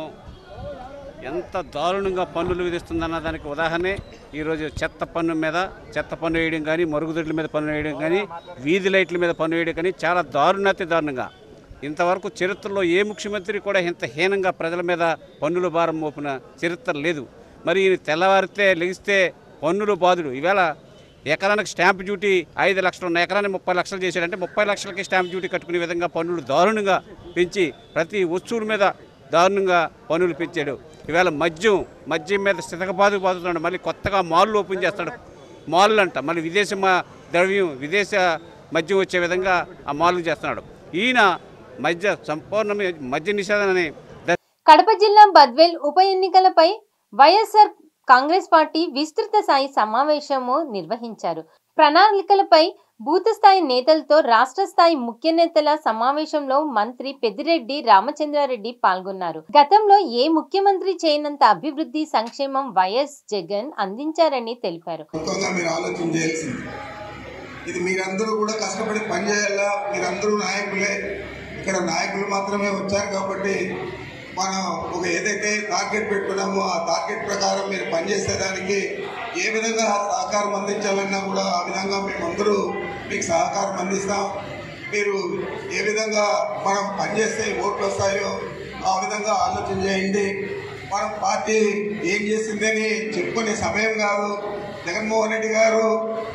ఎంత దారుణంగా పన్నులు విధిస్తుందన్న దానికి ఉదాహరణే ఈరోజు చెత్త పన్ను మీద చెత్త పన్ను వేయడం కానీ మరుగుదొడ్ల మీద పన్ను వేయడం కానీ వీధి లైట్ల మీద పన్ను వేయడం కానీ చాలా దారుణాతి దారుణంగా ఇంతవరకు చరిత్రలో ఏ ముఖ్యమంత్రి కూడా ఇంత హీనంగా ప్రజల మీద పన్నుల భారం మోపిన చరిత్ర లేదు మరి ఈయన తెల్లవారితే లెగిస్తే పన్నులు బాధుడు ఈవేళ ఎకరానికి స్టాంప్ డ్యూటీ ఐదు లక్షలు ఉన్న ఎకరానికి ముప్పై లక్షలు చేశాడంటే ముప్పై లక్షలకి స్టాంప్ డ్యూటీ కట్టుకునే విధంగా పన్నులు దారుణంగా పెంచి ప్రతి వస్తువుల మీద దారుణంగా పన్నులు పెంచాడు ఈవేళ మద్యం మద్యం మీద స్థితకబాదుకు బాదుతున్నాడు మళ్ళీ కొత్తగా మాల్లు ఓపెన్ చేస్తాడు మాల్లు అంట మళ్ళీ విదేశ మ- ద్రవ్యం విదేశ మద్యం వచ్చే విధంగా ఆ మాల్లు చేస్తున్నాడు ఈయన మద్య సంపూర్ణ మద్య నిషేధాన్ని కడప జిల్లా బద్వేల్ ఉప ఎన్నికలపై వైఎస్ఆర్ కాంగ్రెస్ పార్టీ విస్తృత స్థాయి సమావేశము నిర్వహించారు ప్రణాళికలపై బూత్ స్థాయి నేతలతో రాష్ట్ర స్థాయి ముఖ్య నేతల సమావేశంలో మంత్రి పెద్దిరెడ్డి రామచంద్రారెడ్డి పాల్గొన్నారు గతంలో ఏ ముఖ్యమంత్రి చేయనంత అభివృద్ధి సంక్షేమం వైఎస్ జగన్ అందించారని తెలిపారు మొత్తంగా మీరు ఆలోచన చేయాల్సింది ఇది మీరందరూ కూడా కష్టపడి పనిచేయాలా మీరందరూ నాయకులే ఇక్కడ నాయకులు మాత్రమే వచ్చారు కాబట్టి మనం ఒక ఏదైతే టార్గెట్ పెట్టుకున్నామో ఆ టార్గెట్ ప్రకారం మీరు పనిచేసేదానికి ఏ విధంగా సహకారం అందించాలన్నా కూడా ఆ విధంగా మేమందరూ మీకు సహకారం అందిస్తాం మీరు ఏ విధంగా మనం పనిచేస్తే ఓట్లు వస్తాయో ఆ విధంగా ఆలోచన చేయండి మనం పార్టీ ఏం చేసిందని చెప్పుకునే సమయం కాదు జగన్మోహన్ రెడ్డి గారు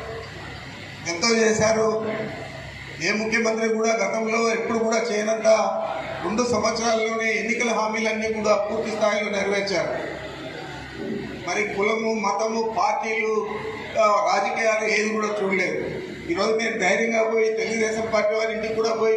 ఎంతో చేశారు ఏ ముఖ్యమంత్రి కూడా గతంలో ఎప్పుడు కూడా చేయనంత రెండు సంవత్సరాల్లోనే ఎన్నికల హామీలన్నీ కూడా పూర్తి స్థాయిలో నెరవేర్చారు మరి కులము మతము పార్టీలు ఆ, రాజకీయాలు ఏది కూడా చూడలేదు ఈరోజు నేను ధైర్యంగా పోయి తెలుగుదేశం పార్టీ వారి ఇంటికి కూడా పోయి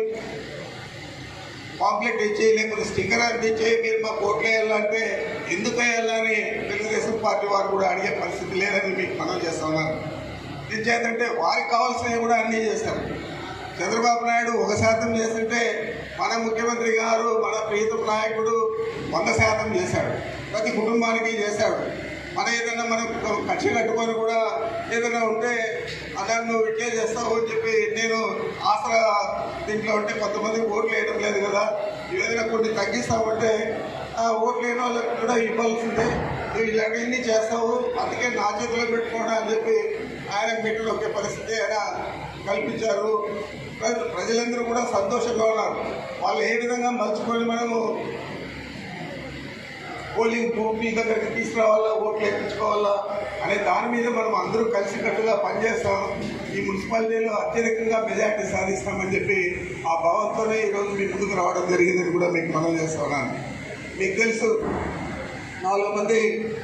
పాంప్లెట్ ఇచ్చి లేకపోతే స్టిక్కర్ అంటించి మీరు మా కోట్లు వేయాలంటే ఎందుకు వేయాలని తెలుగుదేశం పార్టీ వారు కూడా అడిగే పరిస్థితి లేదని మీకు మనం చేస్తున్నాను చేతంటే వారికి కావాల్సినవి కూడా అన్నీ చేశారు చంద్రబాబు నాయుడు ఒక శాతం చేస్తుంటే మన ముఖ్యమంత్రి గారు మన ప్రీతం నాయకుడు వంద శాతం చేశాడు ప్రతి కుటుంబానికి చేశాడు మన ఏదైనా మనం కక్ష కట్టుకొని కూడా ఏదైనా ఉంటే అలా నువ్వు ఇట్లే చేస్తావు అని చెప్పి నేను ఆసరా దీంట్లో ఉంటే కొంతమంది ఓట్లు వేయడం లేదు కదా ఏదైనా కొన్ని తగ్గిస్తామంటే ఆ ఓట్లు లేని వాళ్ళకి కూడా ఇవ్వాల్సిందే నువ్వు ఇలాంటివన్నీ చేస్తావు అందుకే నా చేతిలో పెట్టుకోండి అని చెప్పి ఆయన మీటింగ్ ఒకే పరిస్థితి ఆయన కల్పించారు ప్ర- ప్రజలందరూ కూడా సంతోషంగా ఉన్నారు వాళ్ళు ఏ విధంగా మలుచుకొని మనము పోలింగ్ బూత్ మీ దగ్గరికి తీసుకురావాలా ఓట్లు వేయించుకోవాలా అనే దాని మీద మనం అందరూ కలిసికట్టుగా పనిచేస్తాం ఈ మున్సిపాలిటీలో అత్యధికంగా మెజార్టీ సాధిస్తామని చెప్పి ఆ భావంతోనే ఈరోజు మీ ముందుకు రావడం జరిగిందని కూడా మీకు మనం చేస్తున్నాను మీకు తెలుసు నాలుగు మంది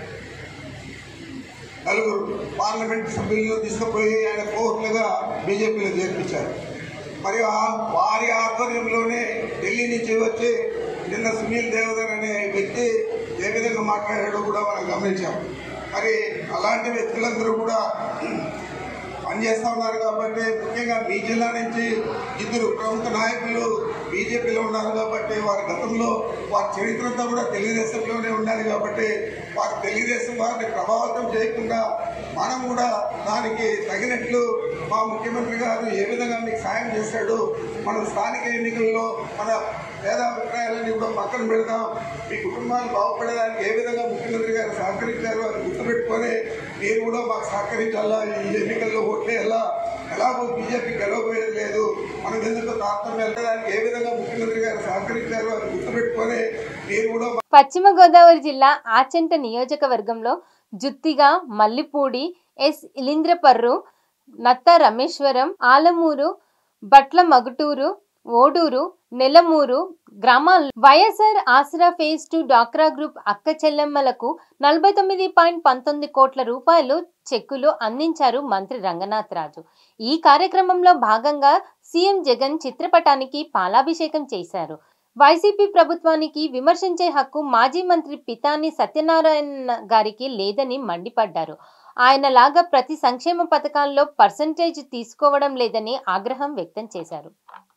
నలుగురు పార్లమెంట్ సభ్యులను తీసుకుపోయి ఆయన కోర్టులుగా బీజేపీలో చేర్పించారు మరి ఆ- వారి ఆధ్వర్యంలోనే ఢిల్లీ నుంచి వచ్చి నిన్న సునీల్ దేవధర్ అనే వ్యక్తి ఏ విధంగా మాట్లాడాడో కూడా మనం గమనించాం మరి అలాంటి వ్యక్తులందరూ కూడా పనిచేస్తూ ఉన్నారు కాబట్టి ముఖ్యంగా మీ జిల్లా నుంచి ఇద్దరు ప్రముఖ నాయకులు బీజేపీలో ఉన్నారు కాబట్టి వారి గతంలో వారి చరిత్ర అంతా కూడా తెలుగుదేశంలోనే ఉండాలి కాబట్టి వారి తెలుగుదేశం వారిని ప్రభావితం చేయకుండా మనం కూడా దానికి తగినట్లు మా ముఖ్యమంత్రి గారు ఏ విధంగా మీకు సాయం చేశాడు మనం స్థానిక ఎన్నికల్లో మన భేదాభిప్రాయాలన్నీ కూడా పక్కన పెడతాం మీ కుటుంబాలు బాగుపడడానికి ఏ విధంగా ముఖ్యమంత్రి గారు సహకరించారో అది గుర్తుపెట్టుకొని మీరు కూడా మాకు సహకరించాలా ఈ ఎన్నికల్లో ఓట్లేయాలా ఎలాగో బీజేపీ గెలవబోయేది లేదు మనం ఎందుకు తారతమ్యం వెళ్ళడానికి ఏ విధంగా ముఖ్యమంత్రి గారు సహకరించారో అది గుర్తుపెట్టుకొని మీరు కూడా పశ్చిమ గోదావరి జిల్లా ఆచంట నియోజకవర్గంలో జుత్తిగా మల్లిపూడి ఎస్ ఇలింద్రపర్రు నత్త రమేశ్వరం ఆలమూరు బట్ల మగుటూరు ఓడూరు నెలమూరు గ్రామాల్లో వైఎస్ఆర్ ఆసరా ఫేజ్ టూ డాక్రా గ్రూప్ అక్క చెల్లెమ్మలకు నలభై తొమ్మిది పాయింట్ పంతొమ్మిది కోట్ల రూపాయలు చెక్కులు అందించారు మంత్రి రంగనాథ్ రాజు ఈ కార్యక్రమంలో భాగంగా సీఎం జగన్ చిత్రపటానికి పాలాభిషేకం చేశారు వైసీపీ ప్రభుత్వానికి విమర్శించే హక్కు మాజీ మంత్రి పితాని సత్యనారాయణ గారికి లేదని మండిపడ్డారు ఆయనలాగా ప్రతి సంక్షేమ పథకాల్లో పర్సంటేజ్ తీసుకోవడం లేదని ఆగ్రహం వ్యక్తం చేశారు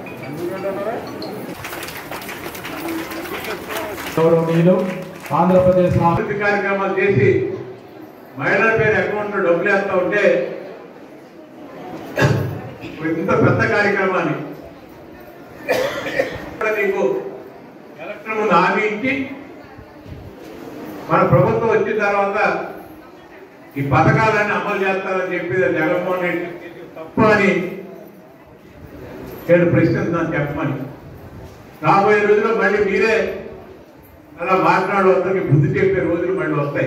గౌరవనీయులు ఆంధ్రప్రదేశ్ అభివృద్ధి కార్యక్రమాలు చేసి మహిళల పేరు అకౌంట్లో డబ్బులు వేస్తా ఉంటే ఇప్పుడు ఇంత పెద్ద కార్యక్రమాన్ని ఇక్కడ నీకు ఎలక్షన్ ముందు హామీ ఇచ్చి మన ప్రభుత్వం వచ్చిన తర్వాత ఈ పథకాలన్నీ అమలు చేస్తారని చెప్పి జగన్మోహన్ రెడ్డి తప్పు అని నేను ప్రశ్నిస్తున్నాను చెప్పమని రాబోయే రోజుల్లో మళ్ళీ మీరే అలా మాట్లాడవద్దరికి బుద్ధి చెప్పే రోజులు మళ్ళీ వస్తాయి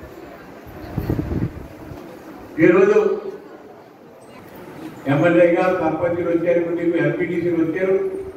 ఈరోజు ఎమ్మెల్యే గారు సర్పంచులు వచ్చారు ఇప్పుడు నీకు ఎంపీటీసీలు వచ్చారు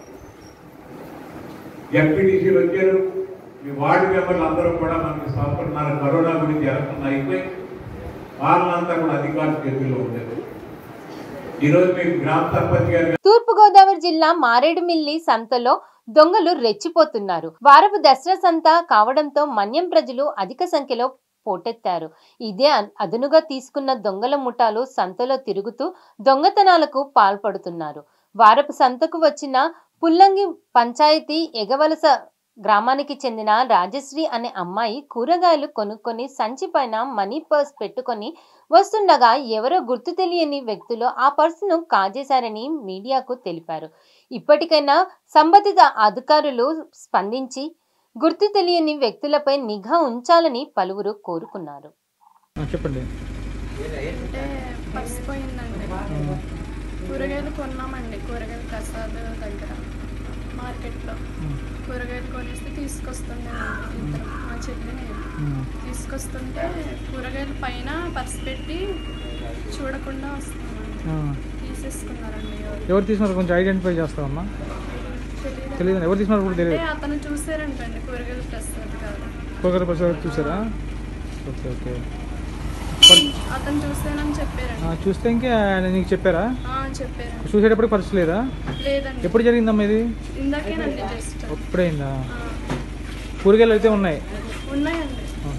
ఎంపీటీసీలు వచ్చారు మీ వార్డు మెంబర్లు అందరూ కూడా మనకి సహకరిస్తున్నారు కరోనా గురించి ఎలక్షన్ అయిపోయి వాళ్ళంతా కూడా అధికారుల చేతుల్లో ఉండేది ఈరోజు మీకు గ్రామ సర్పంచ్ గారు తూర్పుగోదావరి జిల్లా మారేడుమిల్లి సంతలో దొంగలు రెచ్చిపోతున్నారు వారపు దసరా సంత కావడంతో మన్యం ప్రజలు అధిక సంఖ్యలో పోటెత్తారు ఇదే అన్- అదునుగా తీసుకున్న దొంగల ముఠాలు సంతలో తిరుగుతూ దొంగతనాలకు పాల్పడుతున్నారు వారపు సంతకు వచ్చిన పుల్లంగి పంచాయతీ ఎగవలస గ్రామానికి చెందిన రాజశ్రీ అనే అమ్మాయి కూరగాయలు కొనుక్కొని సంచి పైన మనీ పర్స్ పెట్టుకొని వస్తుండగా ఎవరో గుర్తు తెలియని వ్యక్తులు ఆ పర్సును కాజేశారని మీడియాకు తెలిపారు ఇప్పటికైనా సంబంధిత అధికారులు స్పందించి గుర్తు తెలియని వ్యక్తులపై నిఘా ఉంచాలని పలువురు కోరుకున్నారు చెప్పండి అంటే పర్స్ పోయిందండి కూరగాయలు కొన్నామండి కూరగాయలు ప్రసాద్ దగ్గర మార్కెట్లో కూరగాయలు కొనేస్తే తీసుకొస్తుండేనండి ఇద్దరు మా చెల్లి నేను తీసుకొస్తుంటే కూరగాయల పైన పర్స్ పెట్టి చూడకుండా వస్తున్నామండి తీసేసుకున్నారండి ఎవరు. ఎవరు తీసుకున్నారు కొంచెం ఐడెంటిఫై చేస్తావమ్మా తెలీదు. తెలియదు ఎవరు తీసుకున్నారు కూడా అంటే తెలియదు అతను చూసారంటండి కూరగాయలు ప్రసాద్ కాదు కూరగాయల పరిస్థితి చూసారా ఓకే ఓకే అతను చూసానని చెప్పారండి ఆ, చూస్తే ఇంకా ఆయన నీకు చెప్పారా ఆ, చెప్పారు చూసేటప్పుడు పరిస్థితి లేదా లేదండి ఎప్పుడు జరిగిందమ్మా ఇది ఇందాకేనండి జస్ట్ ఎప్పుడైందా కూరగాయలు అయితే ఉన్నాయి ఉన్నాయండి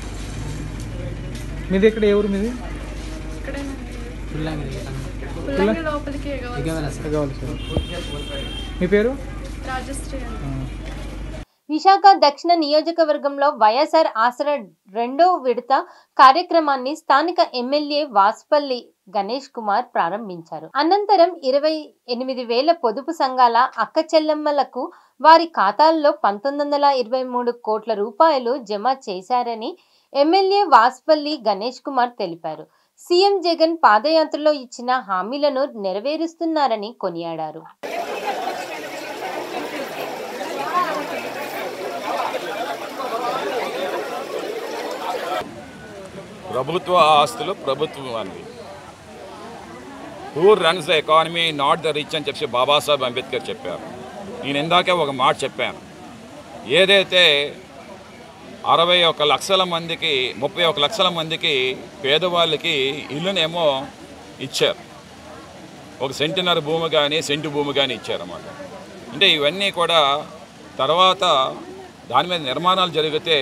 మీది ఎక్కడ ఏ ఊరు మీది ఇక్కడేనండి పుల్లంగి. పుల్లంగి లోపలికి ఎగవాలి కావాలి సార్ మీ పేరు రాజశ్రీ అండి విశాఖ దక్షిణ నియోజకవర్గంలో వైఎస్ఆర్ ఆసరా రెండో విడత కార్యక్రమాన్ని స్థానిక ఎమ్మెల్యే వాసుపల్లి గణేష్ కుమార్ ప్రారంభించారు అనంతరం ఇరవై ఎనిమిది వేల పొదుపు సంఘాల అక్క చెల్లెమ్మలకు వారి ఖాతాల్లో పంతొమ్మిది వందల ఇరవై మూడు కోట్ల రూపాయలు జమ చేశారని ఎమ్మెల్యే వాసుపల్లి గణేష్ కుమార్ తెలిపారు సీఎం జగన్ పాదయాత్రలో ఇచ్చిన హామీలను నెరవేరుస్తున్నారని కొనియాడారు ప్రభుత్వ ఆస్తులు ప్రభుత్వానికి who runs the economy not the rich అని చెప్పి బాబాసాహెబ్ అంబేద్కర్ చెప్పారు నేను ఇందాకే ఒక మాట చెప్పాను ఏదైతే అరవై ఒక లక్షల మందికి ముప్పై ఒక లక్షల మందికి పేదవాళ్ళకి ఇల్లునేమో ఇచ్చారు ఒక సెంటున్నర భూమి కానీ సెంటు భూమి కానీ ఇచ్చారన్నమాట అంటే ఇవన్నీ కూడా తర్వాత దాని మీద నిర్మాణాలు జరిగితే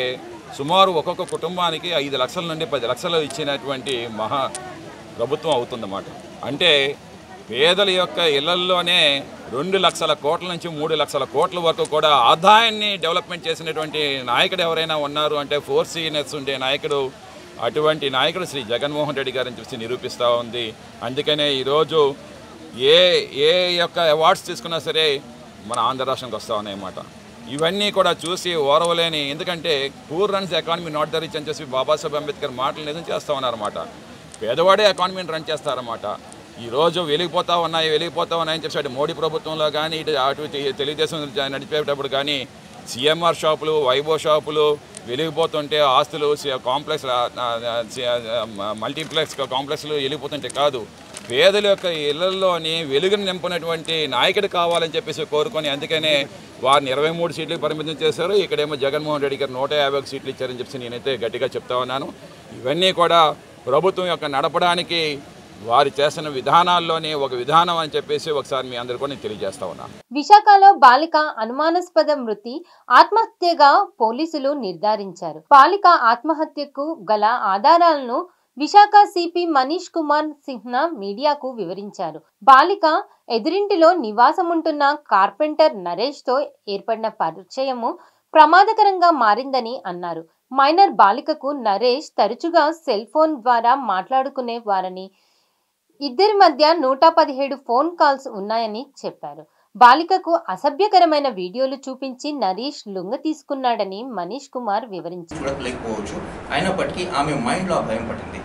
సుమారు ఒక్కొక్క కుటుంబానికి ఐదు లక్షల నుండి పది లక్షలు ఇచ్చినటువంటి మహా ప్రభుత్వం అవుతుందన్నమాట అంటే పేదల యొక్క ఇళ్లల్లోనే రెండు లక్షల కోట్ల నుంచి మూడు లక్షల కోట్ల వరకు కూడా ఆదాయాన్ని డెవలప్మెంట్ చేసినటువంటి నాయకుడు ఎవరైనా ఉన్నారు అంటే ఫోర్ సీనియర్స్ ఉండే నాయకుడు అటువంటి నాయకుడు శ్రీ జగన్మోహన్ రెడ్డి గారిని చూసి నిరూపిస్తూ ఉంది అందుకనే ఈరోజు ఏ ఏ యొక్క అవార్డ్స్ తీసుకున్నా సరే మన ఆంధ్ర రాష్ట్రానికి వస్తూ ఉన్నాయన్నమాట ఇవన్నీ కూడా చూసి ఓరవలేని ఎందుకంటే poor runs economy not the rich అని చెప్పి బాబాసాహెబ్ అంబేద్కర్ మాటలు నిజం చేస్తూ ఉన్నారన్నమాట పేదవాడే ఎకానమీని రన్ చేస్తారన్నమాట ఈరోజు వెలిగిపోతా ఉన్నాయి వెలిగిపోతా ఉన్నాయని చెప్పి అటు మోడీ ప్రభుత్వంలో కానీ ఇటు అటు తె- తెలుగుదేశం నడిపేటప్పుడు కానీ సిఎంఆర్ షాపులు వైభవ్ షాపులు వెలిగిపోతుంటే ఆస్తులు సి- కాంప్లెక్స్ ఆ, ఆ, సి- ఆ, మల్టీప్లెక్స్ కాంప్లెక్స్లు వెలిగిపోతుంటే కాదు పేదల యొక్క ఇళ్లలోని వెలుగును నింపినటువంటి నాయకుడు కావాలని చెప్పేసి కోరుకొని అందుకనే వారిని ఇరవై మూడు సీట్లకు పరిమితం చేశారు ఇక్కడేమో జగన్మోహన్ రెడ్డి గారు నూట యాభై ఒక సీట్లు ఇచ్చారని చెప్పి నేనైతే గట్టిగా చెప్తా ఉన్నాను ఇవన్నీ కూడా ప్రభుత్వం యొక్క నడపడానికి వారు చేస్తున్న విధానాల్లోనే ఒక విధానం అని చెప్పేసి ఒకసారి మీ అందరికీ కూడా నేను తెలియజేస్తా ఉన్నాను విశాఖలో బాలిక అనుమానాస్పద మృతి ఆత్మహత్యగా పోలీసులు నిర్ధారించారు బాలిక ఆత్మహత్యకు గల ఆధారాలను విశాఖ సిపి మనీష్ కుమార్ సిన్హా మీడియాకు వివరించారు బాలిక ఎదురింటిలో నివాసముంటున్న కార్పెంటర్ నరేష్ తో ఏర్పడిన పరిచయము ప్రమాదకరంగా మారిందని అన్నారు మైనర్ బాలికకు నరేష్ తరచుగా సెల్ ఫోన్ ద్వారా మాట్లాడుకునేవారని ఇద్దరి మధ్య నూట పదిహేడు ఫోన్ కాల్స్ ఉన్నాయని చెప్పారు బాలికకు అసభ్యకరమైన వీడియోలు చూపించి నరేష్ లొంగ తీసుకున్నాడని మనీష్ కుమార్ వివరించారు చూడలేకపోవచ్చు అయినప్పటికీ ఆమె మైండ్లో ఆ భయం పట్టింది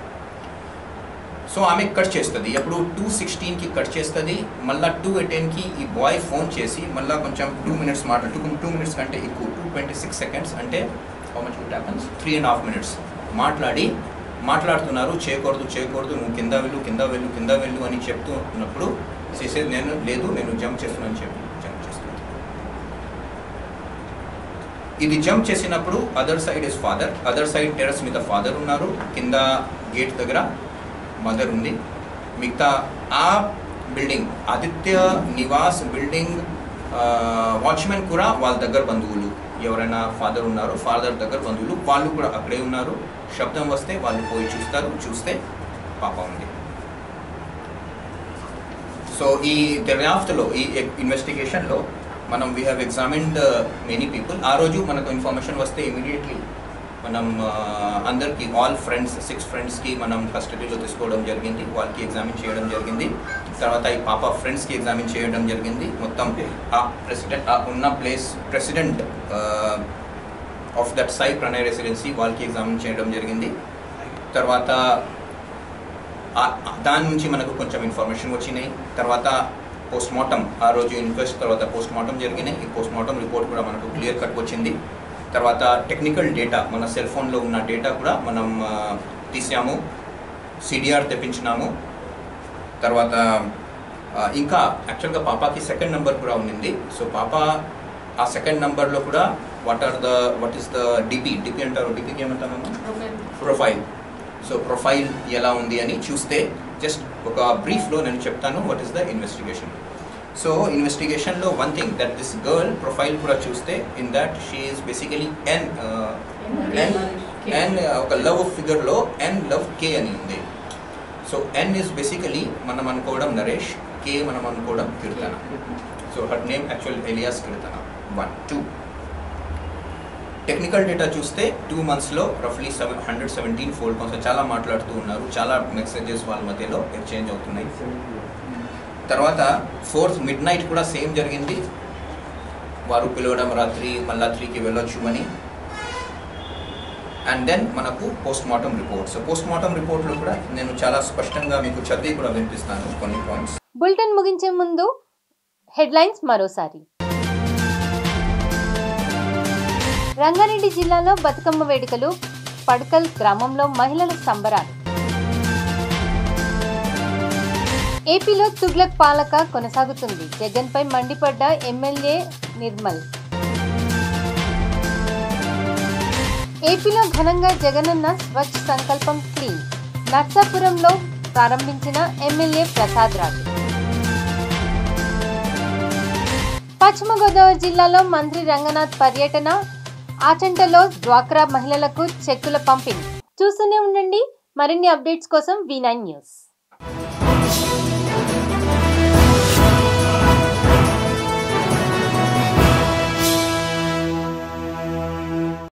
సో ఆమె కట్ చేస్తుంది ఎప్పుడు టూ సిక్స్టీన్కి కట్ చేస్తుంది మళ్ళీ టూ టెన్కి ఈ బాయ్ ఫోన్ చేసి మళ్ళీ కొంచెం టూ మినిట్స్ మాట్లాడు టూ టూ మినిట్స్ కంటే ఎక్కువ టూ ట్వంటీ సిక్స్ సెకండ్స్ అంటే how much it happens three and half minutes మాట్లాడి మాట్లాడుతున్నారు చేయకూడదు చేయకూడదు నువ్వు కింద వెళ్ళు కింద వెళ్ళు కింద వెళ్ళు అని చెప్తూ ఉన్నప్పుడు చేసేది నేను లేదు నేను జంప్ చేస్తున్నాను చెప్పి జంప్ చేస్తున్నాను ఇది జంప్ చేసినప్పుడు other side is father other side terrace మీద ఫాదర్ ఉన్నారు కింద గేట్ దగ్గర మదర్ ఉంది మిగతా ఆ building Aditya Nivas building watchman కూడా వాళ్ళ దగ్గర బంధువులు ఎవరైనా ఫాదర్ ఉన్నారు ఫాదర్ దగ్గర బంధువులు వాళ్ళు కూడా అక్కడే ఉన్నారు శబ్దం వస్తే వాళ్ళు పోయి చూస్తారు చూస్తే పాప ఉంది సో ఈ దర్యాప్తులో ఈ ఇన్వెస్టిగేషన్లో మనం we have examined many people ఆ రోజు మనకు ఇన్ఫర్మేషన్ వస్తే ఇమీడియట్లీ మనం ఆ, అందరికీ ఆల్ ఫ్రెండ్స్ సిక్స్ ఫ్రెండ్స్కి మనం కస్టడీలో తీసుకోవడం జరిగింది వాళ్ళకి ఎగ్జామిన్ చేయడం జరిగింది తర్వాత ఈ పాప ఫ్రెండ్స్కి ఎగ్జామిన్ చేయడం జరిగింది మొత్తం ఆ ప్రెసిడెంట్ ఆ ఉన్న place president of that Sai Pranay residency వాళ్ళకి ఎగ్జామిన్ చేయడం జరిగింది తర్వాత ఆ- దాని నుంచి మనకు కొంచెం ఇన్ఫర్మేషన్ వచ్చినాయి తర్వాత పోస్ట్ మార్టం ఆ రోజు ఇన్క్వెస్ట్ తర్వాత పోస్ట్ మార్టం జరిగినాయి ఈ పోస్ట్ మార్టం రిపోర్ట్ కూడా మనకు క్లియర్ కట్ వచ్చింది తర్వాత టెక్నికల్ డేటా మన సెల్ ఫోన్లో ఉన్న డేటా కూడా మనం ఆ, తీసాము సిడిఆర్ తెప్పించినాము తర్వాత ఆ, ఇంకా యాక్చువల్గా పాపాకి సెకండ్ నెంబర్ కూడా ఉన్నింది సో పాప ఆ సెకండ్ నెంబర్లో కూడా what are the what is the DP DP అంటారు డిపికి ఏమంటారు ప్రొఫైల్ సో ప్రొఫైల్ ఎలా ఉంది అని చూస్తే జస్ట్ ఒక బ్రీఫ్లో నేను చెప్తాను what is the investigation so ఇన్వెస్టిగేషన్లో one thing that this girl profile కూడా చూస్తే in that she is basically N N N ఒక లవ్ ఫిగర్లో ఎన్ లవ్ కే అని ఉంది సో ఎన్ ఇస్ బేసికలీ మనం అనుకోవడం నరేష్ కే మనం అనుకోవడం Keerthana so her name actual alias Keerthana one two technical data చూస్తే టూ మంత్స్లో రఫ్లీ seven hundred seventeen fold calls చాలా మాట్లాడుతూ ఉన్నారు చాలా మెసేజెస్ వాళ్ళ మధ్యలో ఎక్స్చేంజ్ అవుతున్నాయి తర్వాత ఫోర్త్ మిడ్ నైట్ కూడా సేమ్ జరిగింది వారు పిలవడం రాత్రి మళ్ళా త్రీకి వెళ్ళొచ్చు అని అండ్ దెన్ మనకు post mortem reports post mortem రిపోర్ట్లో కూడా నేను చాలా స్పష్టంగా మీకు చదివి కూడా వినిపిస్తాను కొన్ని పాయింట్స్ బులెటిన్ ముగించే ముందు హెడ్లైన్స్ మరోసారి రంగారెడ్డి జిల్లాలో బతుకమ్మ వేడుకలు పడకల్ గ్రామంలో మహిళల సంబరాలు ఏపీలో తుగ్లక్ పాలక కొనసాగుతుంది జగన్పై మండిపడ్డ ఎమ్మెల్యే నిర్మల్ ఏపీలో ఘనంగా జగనన్న స్వచ్ఛ సంకల్పం క్లీన్ నర్సాపురంలో ప్రారంభించిన ఎమ్మెల్యే ప్రసాద్ రాజు పశ్చిమ గోదావరి జిల్లాలో మంత్రి రంగనాథ్ పర్యటన ఆచంటలో డ్వాక్రా మహిళలకు చెక్కుల పంపిణీ చూస్తూనే ఉండండి మరిన్ని అప్డేట్స్ కోసం వి నైన్ న్యూస్